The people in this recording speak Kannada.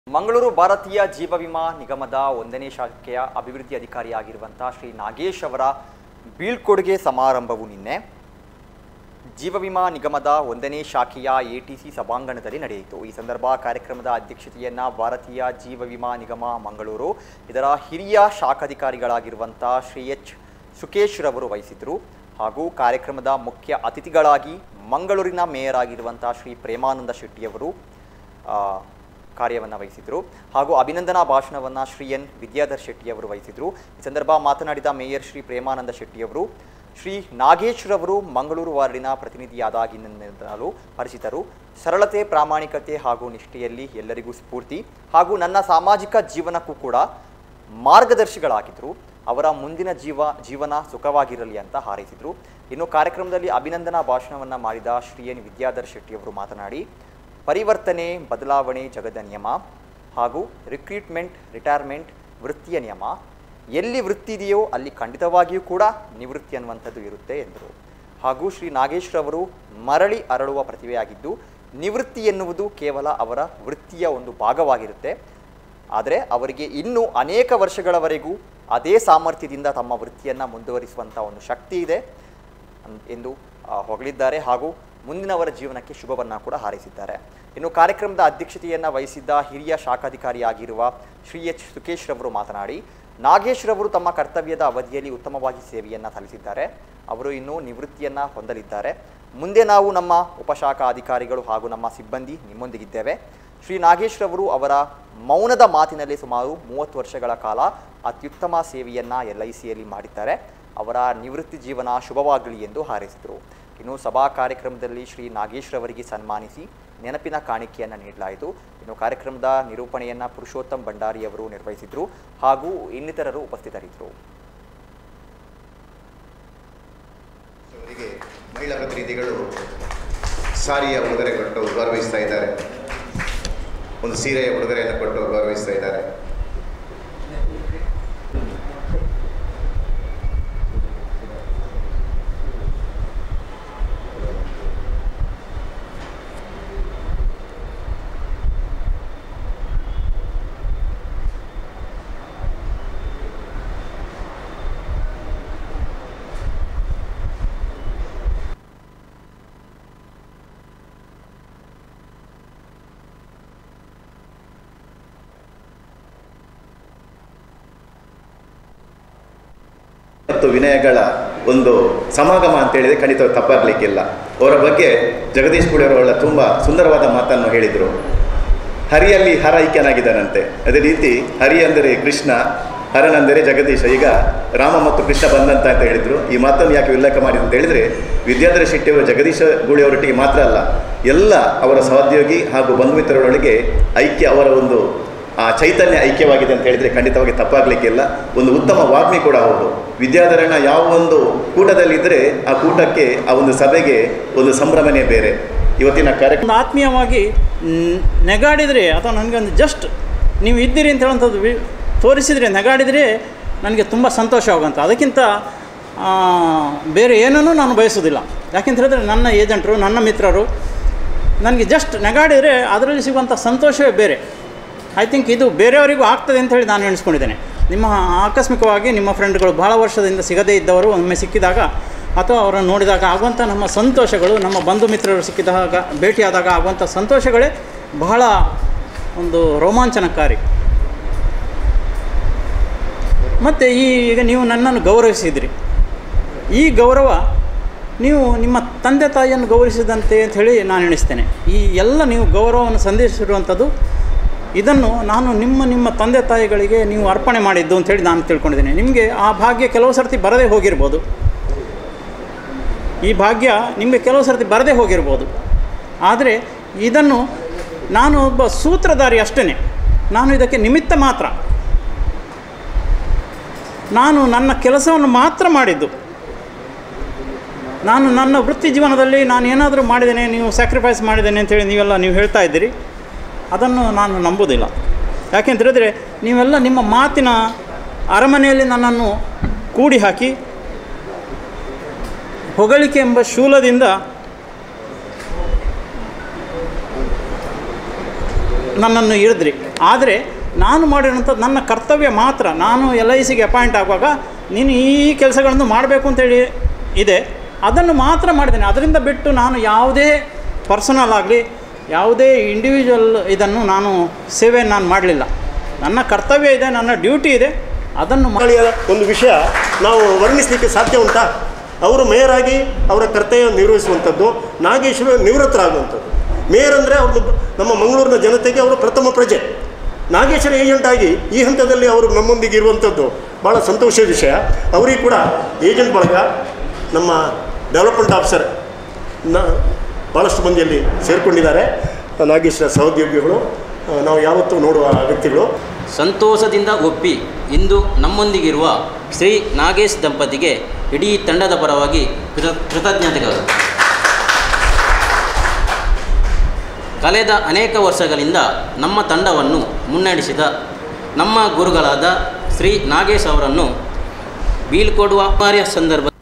ಮಂಗಳೂರು ಭಾರತೀಯ ಜೀವ ವಿಮಾ ನಿಗಮದ ಒಂದನೇ ಶಾಖೆಯ ಅಭಿವೃದ್ಧಿ ಅಧಿಕಾರಿಯಾಗಿರುವಂತಹ ಶ್ರೀ ನಾಗೇಶ್ ಅವರ ಬೀಳ್ಕೊಡುಗೆ ಸಮಾರಂಭವು ನಿನ್ನೆ ಜೀವ ವಿಮಾ ನಿಗಮದ ಒಂದನೇ ಶಾಖೆಯ ಎಟಿಸಿ ಸಭಾಂಗಣದಲ್ಲಿ ನಡೆಯಿತು ಈ ಸಂದರ್ಭ ಕಾರ್ಯಕ್ರಮದ ಅಧ್ಯಕ್ಷತೆಯನ್ನ ಭಾರತೀಯ ಜೀವ ವಿಮಾ ನಿಗಮ ಮಂಗಳೂರು ಇದರ ಹಿರಿಯ ಶಾಖಾಧಿಕಾರಿಗಳಾಗಿರುವಂಥ ಶ್ರೀ ಎಚ್ ಸುಕೇಶ್ ರವರು ವಹಿಸಿದ್ರು ಹಾಗೂ ಕಾರ್ಯಕ್ರಮದ ಮುಖ್ಯ ಅತಿಥಿಗಳಾಗಿ ಮಂಗಳೂರಿನ ಮೇಯರ್ ಆಗಿರುವಂಥ ಶ್ರೀ ಪ್ರೇಮಾನಂದ ಶೆಟ್ಟಿಯವರು ಆ, ಕಾರ್ಯವನ್ನು ವಹಿಸಿದರು ಹಾಗೂ ಅಭಿನಂದನಾ ಭಾಷಣವನ್ನು ಶ್ರೀ ಎನ್ ವಿದ್ಯಾಧರ್ ಶೆಟ್ಟಿಯವರು ವಹಿಸಿದರು ಈ ಸಂದರ್ಭ ಮಾತನಾಡಿದ ಮೇಯರ್ ಶ್ರೀ ಪ್ರೇಮಾನಂದ ಶೆಟ್ಟಿಯವರು ಶ್ರೀ ನಾಗೇಶ್ ರವರು ಮಂಗಳೂರು ವಾರ್ಡಿನ ಪ್ರತಿನಿಧಿಯಾದಾಗಿನಿಂದಲೂ ಪರಿಚಿತರು ಸರಳತೆ ಪ್ರಾಮಾಣಿಕತೆ ಹಾಗೂ ನಿಷ್ಠೆಯಲ್ಲಿ ಎಲ್ಲರಿಗೂ ಸ್ಫೂರ್ತಿ ಹಾಗೂ ನನ್ನ ಸಾಮಾಜಿಕ ಜೀವನಕ್ಕೂ ಕೂಡ ಮಾರ್ಗದರ್ಶಿಗಳಾಗಿದ್ದರು ಅವರ ಮುಂದಿನ ಜೀವ ಜೀವನ ಸುಖವಾಗಿರಲಿ ಅಂತ ಹಾರೈಸಿದರು ಇನ್ನು ಕಾರ್ಯಕ್ರಮದಲ್ಲಿ ಅಭಿನಂದನಾ ಭಾಷಣವನ್ನು ಮಾಡಿದ ಶ್ರೀ ಎನ್ ವಿದ್ಯಾಧರ್ ಶೆಟ್ಟಿಯವರು ಮಾತನಾಡಿ ಪರಿವರ್ತನೆ ಬದಲಾವಣೆ ಜಗದ ನಿಯಮ ಹಾಗೂ ರಿಕ್ರೂಟ್ಮೆಂಟ್ ರಿಟೈರ್ಮೆಂಟ್ ವೃತ್ತಿಯ ನಿಯಮ ಎಲ್ಲಿ ವೃತ್ತಿ ಇದೆಯೋ ಅಲ್ಲಿ ಖಂಡಿತವಾಗಿಯೂ ಕೂಡ ನಿವೃತ್ತಿ ಅನ್ನುವಂಥದ್ದು ಇರುತ್ತೆ ಎಂದರು ಹಾಗೂ ಶ್ರೀ ನಾಗೇಶ್ ರವರು ಮರಳಿ ಅರಳುವ ಪ್ರತಿಭೆಯಾಗಿದ್ದು ನಿವೃತ್ತಿ ಎನ್ನುವುದು ಕೇವಲ ಅವರ ವೃತ್ತಿಯ ಒಂದು ಭಾಗವಾಗಿರುತ್ತೆ ಆದರೆ ಅವರಿಗೆ ಇನ್ನೂ ಅನೇಕ ವರ್ಷಗಳವರೆಗೂ ಅದೇ ಸಾಮರ್ಥ್ಯದಿಂದ ತಮ್ಮ ವೃತ್ತಿಯನ್ನು ಮುಂದುವರಿಸುವಂಥ ಒಂದು ಶಕ್ತಿ ಇದೆ ಅನ್- ಎಂದು ಆ, ಹೊಗಳಿದ್ದಾರೆ ಹಾಗೂ ಮುಂದಿನವರ ಜೀವನಕ್ಕೆ ಶುಭವನ್ನು ಕೂಡ ಹಾರೈಸಿದ್ದಾರೆ ಇನ್ನು ಕಾರ್ಯಕ್ರಮದ ಅಧ್ಯಕ್ಷತೆಯನ್ನು ವಹಿಸಿದ್ದ ಹಿರಿಯ ಶಾಖಾಧಿಕಾರಿಯಾಗಿರುವ ಶ್ರೀ ಎಚ್ ಸುಕೇಶ್ ರವರು ಮಾತನಾಡಿ ನಾಗೇಶ್ ರವರು ತಮ್ಮ ಕರ್ತವ್ಯದ ಅವಧಿಯಲ್ಲಿ ಉತ್ತಮವಾಗಿ ಸೇವೆಯನ್ನು ಸಲ್ಲಿಸಿದ್ದಾರೆ ಅವರು ಇನ್ನೂ ನಿವೃತ್ತಿಯನ್ನು ಹೊಂದಲಿದ್ದಾರೆ ಮುಂದೆ ನಾವು ನಮ್ಮ ಉಪಶಾಖಾ ಅಧಿಕಾರಿಗಳು ಹಾಗೂ ನಮ್ಮ ಸಿಬ್ಬಂದಿ ನಿಮ್ಮೊಂದಿಗಿದ್ದೇವೆ ಶ್ರೀ ನಾಗೇಶ್ ರವರು ಅವರ ಮೌನದ ಮಾತಿನಲ್ಲಿ ಸುಮಾರು ಮೂವತ್ತು ವರ್ಷಗಳ ಕಾಲ ಅತ್ಯುತ್ತಮ ಸೇವೆಯನ್ನು ಎಲ್ ಐ ಸಿಯಲ್ಲಿ ಮಾಡಿದ್ದಾರೆ ಅವರ ನಿವೃತ್ತಿ ಜೀವನ ಶುಭವಾಗಲಿ ಎಂದು ಹಾರೈಸಿದರು ಇನ್ನು ಸಭಾ ಕಾರ್ಯಕ್ರಮದಲ್ಲಿ ಶ್ರೀ ನಾಗೇಶ್ ರವರಿಗೆ ಸನ್ಮಾನಿಸಿ ನೆನಪಿನ ಕಾಣಿಕೆಯನ್ನು ನೀಡಲಾಯಿತು ಇನ್ನು ಕಾರ್ಯಕ್ರಮದ ನಿರೂಪಣೆಯನ್ನು ಪುರುಷೋತ್ತಮ್ ಭಂಡಾರಿ ಅವರು ನಿರ್ವಹಿಸಿದರು ಹಾಗೂ ಇನ್ನಿತರರು ಉಪಸ್ಥಿತರಿದ್ದರು ಅವರಿಗೆ ಮಹಿಳಾ ಪ್ರತಿನಿಧಿಗಳು ಸಾರಿಯ ಉಡುಗೊರೆ ಕೊಟ್ಟು ಗೌರವಿಸ್ತಾ ಇದ್ದಾರೆ ಒಂದು ಸೀರೆಯ ಉಡುಗೊರೆಯನ್ನು ಕೊಟ್ಟು ಗೌರವಿಸ್ತಾ ಇದ್ದಾರೆ ಮತ್ತು ವಿನಯಗಳ ಒಂದು ಸಮಾಗಮ ಅಂತ ಹೇಳಿದರೆ ಖಂಡಿತ ತಪ್ಪಾಗಲಿಕ್ಕಿಲ್ಲ ಅವರ ಬಗ್ಗೆ ಜಗದೀಶ್ ಪುಡಿ ಅವರ ತುಂಬ ಸುಂದರವಾದ ಮಾತನ್ನು ಹೇಳಿದರು ಹರಿಯಲ್ಲಿ ಹರ ಐಕ್ಯನಾಗಿದ್ದಾನಂತೆ ಅದೇ ರೀತಿ ಹರಿ ಅಂದರೆ ಕೃಷ್ಣ ಹರನೆಂದರೆ ಜಗದೀಶ ಈಗ ರಾಮ ಮತ್ತು ಕೃಷ್ಣ ಬಂದಂತ ಅಂತ ಹೇಳಿದರು ಈ ಮಾತನ್ನು ಯಾಕೆ ಉಲ್ಲೇಖ ಮಾಡಿದ್ರು ಅಂತ ಹೇಳಿದರೆ ವಿದ್ಯಾಧರ ಶೆಟ್ಟಿಯವರು ಜಗದೀಶ ಗೂಳಿಯವರೊಟ್ಟಿಗೆ ಮಾತ್ರ ಅಲ್ಲ ಎಲ್ಲ ಅವರ ಸಹೋದ್ಯೋಗಿ ಹಾಗೂ ಬಂಧು ಮಿತ್ರರೊಳಗೆ ಐಕ್ಯ ಅವರ ಒಂದು ಆ ಚೈತನ್ಯ ಐಕ್ಯವಾಗಿದೆ ಅಂತ ಹೇಳಿದರೆ ಖಂಡಿತವಾಗಿ ತಪ್ಪಾಗಲಿಕ್ಕಿಲ್ಲ ಒಂದು ಉತ್ತಮ ವಾಗ್ಮಿ ಕೂಡ ಹೌದು ವಿದ್ಯಾಧರಣ ಯಾವ ಒಂದು ಕೂಟದಲ್ಲಿದ್ದರೆ ಆ ಕೂಟಕ್ಕೆ ಆ ಒಂದು ಸಭೆಗೆ ಒಂದು ಸಂಭ್ರಮನೇ ಬೇರೆ ಇವತ್ತಿನ ಕಾರ್ಯಕ್ರಮ ಒಂದು ಆತ್ಮೀಯವಾಗಿ ನ್- ನೆಗಾಡಿದರೆ ಅಥವಾ ನನಗೆ ಒಂದು ಜಸ್ಟ್ ನೀವು ಇದ್ದೀರಿ ಅಂತ ಹೇಳುವಂಥದ್ದು ವಿ ತೋರಿಸಿದರೆ ನೆಗಾಡಿದರೆ ನನಗೆ ತುಂಬ ಸಂತೋಷವಾಗುವಂಥ ಅದಕ್ಕಿಂತ ಆ, ಬೇರೆ ಏನನ್ನೂ ನಾನು ಬಯಸೋದಿಲ್ಲ ಯಾಕೆಂತ ಹೇಳಿದ್ರೆ ನನ್ನ ಏಜೆಂಟರು ನನ್ನ ಮಿತ್ರರು ನನಗೆ ಜಸ್ಟ್ ನೆಗಾಡಿದರೆ ಅದರಲ್ಲಿ ಸಿಗುವಂಥ ಸಂತೋಷವೇ ಬೇರೆ ಐ ಥಿಂಕ್ ಇದು ಬೇರೆಯವರಿಗೂ ಆಗ್ತದೆ ಅಂತ ಹೇಳಿ ನಾನು ಎಣಿಸ್ಕೊಂಡಿದ್ದೇನೆ ನಿಮ್ಮ ಆಕಸ್ಮಿಕವಾಗಿ ನಿಮ್ಮ ಫ್ರೆಂಡ್ಗಳು ಭಾಳ ವರ್ಷದಿಂದ ಸಿಗದೇ ಇದ್ದವರು ಒಮ್ಮೆ ಸಿಕ್ಕಿದಾಗ ಅಥವಾ ಅವರನ್ನು ನೋಡಿದಾಗ ಆಗುವಂಥ ನಮ್ಮ ಸಂತೋಷಗಳು ನಮ್ಮ ಬಂಧು ಮಿತ್ರರು ಸಿಕ್ಕಿದಾಗ ಭೇಟಿಯಾದಾಗ ಆಗುವಂಥ ಸಂತೋಷಗಳೇ ಬಹಳ ಒಂದು ರೋಮಾಂಚನಕಾರಿ ಮತ್ತು ಈ ಈಗ ನೀವು ನನ್ನನ್ನು ಗೌರವಿಸಿದ್ರಿ ಈ ಗೌರವ ನೀವು ನಿಮ್ಮ ತಂದೆ ತಾಯಿಯನ್ನು ಗೌರವಿಸಿದಂತೆ ಅಂತ ಹೇಳಿ ನಾನು ಎಣಿಸ್ತೇನೆ ಈ ಎಲ್ಲ ನೀವು ಗೌರವವನ್ನು ಸಂದೇಶಿಸಿರುವಂಥದ್ದು ಇದನ್ನು ನಾನು ನಿಮ್ಮ ನಿಮ್ಮ ತಂದೆ ತಾಯಿಗಳಿಗೆ ನೀವು ಅರ್ಪಣೆ ಮಾಡಿದ್ದು ಅಂತೇಳಿ ನಾನು ತಿಳ್ಕೊಂಡಿದ್ದೇನೆ ನಿಮಗೆ ಆ ಭಾಗ್ಯ ಕೆಲವು ಸರ್ತಿ ಬರದೇ ಹೋಗಿರ್ಬೋದು ಈ ಭಾಗ್ಯ ನಿಮಗೆ ಕೆಲವು ಸರ್ತಿ ಬರದೇ ಹೋಗಿರ್ಬೋದು ಆದರೆ ಇದನ್ನು ನಾನು ಒಬ್ಬ ಸೂತ್ರಧಾರಿ ಅಷ್ಟೇ ನಾನು ಇದಕ್ಕೆ ನಿಮಿತ್ತ ಮಾತ್ರ ನಾನು ನನ್ನ ಕೆಲಸವನ್ನು ಮಾತ್ರ ಮಾಡಿದ್ದು ನಾನು ನನ್ನ ವೃತ್ತಿ ಜೀವನದಲ್ಲಿ ನಾನು ಏನಾದರೂ ಮಾಡಿದ್ದೇನೆ ನೀವು ಸ್ಯಾಕ್ರಿಫೈಸ್ ಮಾಡಿದ್ದೇನೆ ಅಂತೇಳಿ ನೀವೆಲ್ಲ ನೀವು ಹೇಳ್ತಾ ಇದ್ದೀರಿ ಅದನ್ನು ನಾನು ನಂಬುವುದಿಲ್ಲ ಯಾಕೆಂತ ಹೇಳಿದ್ರೆ ನೀವೆಲ್ಲ ನಿಮ್ಮ ಮಾತಿನ ಅರಮನೆಯಲ್ಲಿ ನನ್ನನ್ನು ಕೂಡಿ ಹಾಕಿ ಹೊಗಳಿಕೆ ಎಂಬ ಶೂಲದಿಂದ ನನ್ನನ್ನು ಇಳಿದ್ರಿ ಆದರೆ ನಾನು ಮಾಡಿರೋಂಥದ್ದು ನನ್ನ ಕರ್ತವ್ಯ ಮಾತ್ರ ನಾನು ಎಲ್ ಐ ಸಿಗೆ ಅಪಾಯಿಂಟ್ ಆಗುವಾಗ ನೀನು ಈ ಕೆಲಸಗಳನ್ನು ಮಾಡಬೇಕು ಅಂತೇಳಿ ಇದೆ ಅದನ್ನು ಮಾತ್ರ ಮಾಡಿದ್ದೇನೆ ಅದರಿಂದ ಬಿಟ್ಟು ನಾನು ಯಾವುದೇ ಪರ್ಸನಲ್ ಆಗಲಿ ಯಾವುದೇ ಇಂಡಿವಿಜುವಲ್ ಇದನ್ನು ನಾನು ಸೇವೆ ನಾನು ಮಾಡಲಿಲ್ಲ ನನ್ನ ಕರ್ತವ್ಯ ಇದೆ ನನ್ನ ಡ್ಯೂಟಿ ಇದೆ ಅದನ್ನು ಮಾ- ಮಕ್ಕಳಿಯ ಒಂದು ವಿಷಯ ನಾವು ವರ್ಣಿಸಲಿಕ್ಕೆ ಸಾಧ್ಯ ಉಂಟಾ ಅವರು ಮೇಯರ್ ಆಗಿ ಅವರ ಕರ್ತವ್ಯ ನಿರ್ವಹಿಸುವಂಥದ್ದು ನಾಗೇಶ್ವರ ನಿವೃತ್ತರಾಗುವಂಥದ್ದು ಮೇಯರ್ ಅಂದರೆ ಅವರು ನಮ್ಮ ಮಂಗಳೂರಿನ ಜನತೆಗೆ ಅವರು ಪ್ರಥಮ ಪ್ರಜೆ ನಾಗೇಶ್ವರ ಏಜೆಂಟ್ ಆಗಿ ಈ ಹಂತದಲ್ಲಿ ಅವರು ನಮ್ಮೊಂದಿಗೆ ಇರುವಂಥದ್ದು ಭಾಳ ಸಂತೋಷದ ವಿಷಯ ಅವರಿಗೆ ಕೂಡ ಏಜೆಂಟ್ ಬಳಗ ನಮ್ಮ ಡೆವಲಪ್ಮೆಂಟ್ ಆಫೀಸರ್ ನ ಭಾಳಷ್ಟು ಮಂದಿಯಲ್ಲಿ ಸೇರಿಕೊಂಡಿದ್ದಾರೆ ನಾಗೇಶ್ವರ ಸಹೋದ್ಯೋಗಿಗಳು ಆ, ನಾವು ಯಾವತ್ತೂ ನೋಡುವ ವ್ಯಕ್ತಿಗಳು ಸಂತೋಷದಿಂದ ಒಪ್ಪಿ ಇಂದು ನಮ್ಮೊಂದಿಗಿರುವ ಶ್ರೀ ನಾಗೇಶ್ ದಂಪತಿಗೆ ಇಡೀ ತಂಡದ ಪರವಾಗಿ ಕೃತ ಕೃತಜ್ಞತೆಗಳು ಕಳೆದ ಅನೇಕ ವರ್ಷಗಳಿಂದ ನಮ್ಮ ತಂಡವನ್ನು ಮುನ್ನಡೆಸಿದ ನಮ್ಮ ಗುರುಗಳಾದ ಶ್ರೀ ನಾಗೇಶ್ ಅವರನ್ನು ಬೀಳ್ಕೊಡುವ ಕಾರ್ಯ ಸಂದರ್ಭ